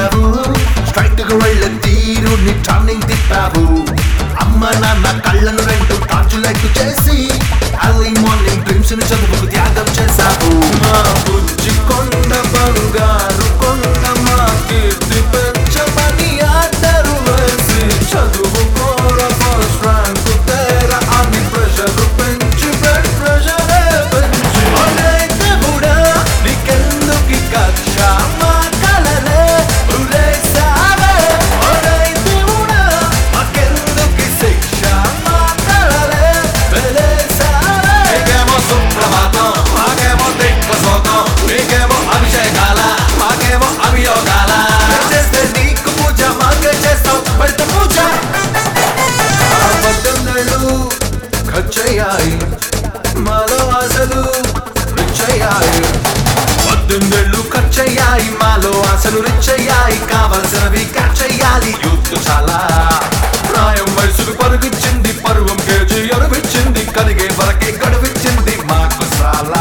చేశావు స్ట్రైట్ గా వెళ్ళే తీరు నీ టర్నింగ్ తిప్పావు అమ్మ నాన్న కళ్ళను రెండు టార్చ్ లైట్ చేసి అర్లీ మార్నింగ్ డ్రీమ్స్ ని చదువుకు త్యాగం చేశావు మా బుజ్జి కొండ బంగారు కొండ మా కీర్తి పెంచమని ఆర్డర్ వేసి చదువుకోర ఫస్ట్ ర్యాంక్ తేర అని ప్రెషర్ పెంచి బ్లడ్ ప్రెషర్ పెంచి ఒరేయ్ కూడా నీకెందుకు కక్ష మా కలలే ఉరేసావే ఒరేయ్ దేవుడా మాకెందుకు శిక్ష మా కలలే వెలేసావే నీకేమో సుప్రభాతం మాకేమో దిగ్వసోకం నీకేమో అభిషేకాల మాకేమో అభియోగాల చేస్తే నీకు పూజ మాకే చేస్తాం బయట పూజ పద్దెనిమిదేళ్ళు ఖర్చయ్యాయి మాలో ఆశలు రిచ్చయ్యాయి పద్దెనిమిదేళ్ళు ఖర్చయ్యాయి మాలో ఆశలు రిచ్చయ్యాయి కావలసినవి ఖర్చయ్యాలి యూత్ చాలా ప్రాయం వయసుకు పరుగుచ్చింది పరువం కేజీ అరువిచ్చింది కరిగే వరకే గడువిచ్చింది మాకు చాలా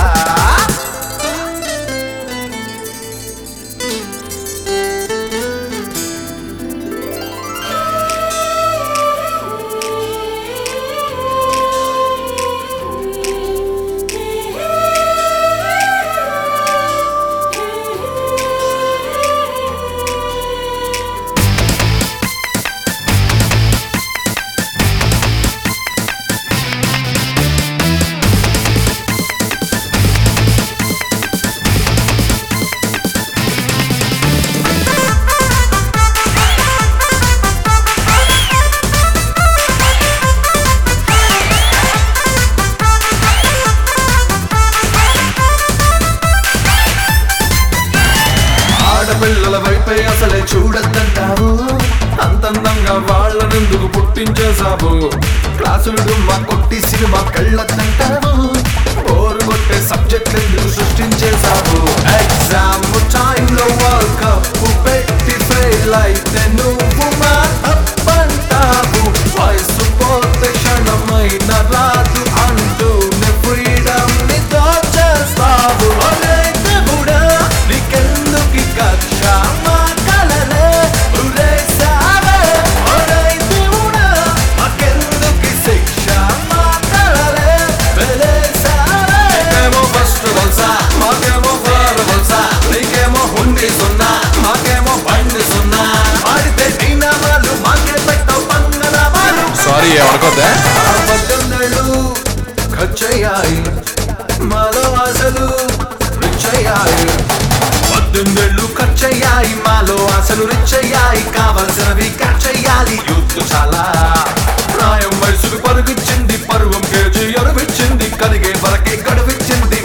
ఆడపిల్లల వైపే అసలే చూడద్దంటావు అంతందంగా వాళ్ళనెందుకు పుట్టించేశావు క్లాసులు మా కొట్టి సినిమా కళ్ళద్దంటావు ఓరు కొట్టే సబ్జెక్ట్ ఎందుకు సృష్టించేశావు ఎగ్జామ్ టైంలో వరల్డ్ కప్ పెట్టి ఫెయిల్ అయితే నువ్వు మా తప్పంటావు వయసు పోతే క్షణమైన రాదు అంటూ ఫ్రీడమ్ ని దోచేస్తావు ఒరేయ్ దేవుడా, నీకెందుకు ఈ కక్ష మా కలలే ఉరేసావే? ఒరేయ్ దేవుడా, మాకెందుకు ఈ శిక్ష మా కలలే వెలేసావే? నీకేమో ఫస్ట్ వలస, మాకేమో ఫోర్ వలస. నీకేమో హుండీ సున్నా మాకేమో బండి సున్నా ఆడితే నీ నామాలు మాకే పెట్టావు పంగనామాలు సారీ ఏమనుకోద్దా పద్దెనిమిదేళ్ళు ఖర్చయ్యాయి మాలో ఆశలు రిచ్చయ్యాయి పద్దెనిమిదేళ్ళు ఖర్చయ్యాయి మాలో ఆశలు రిచ్చయ్యాయి కావలసినవి ఖర్చయ్యాలి యూత్ చాలా ప్రాయం వయసుకు పరుగుచ్చింది పరువం కేజీ అరువిచ్చింది కరిగే వరకే గడువిచ్చింది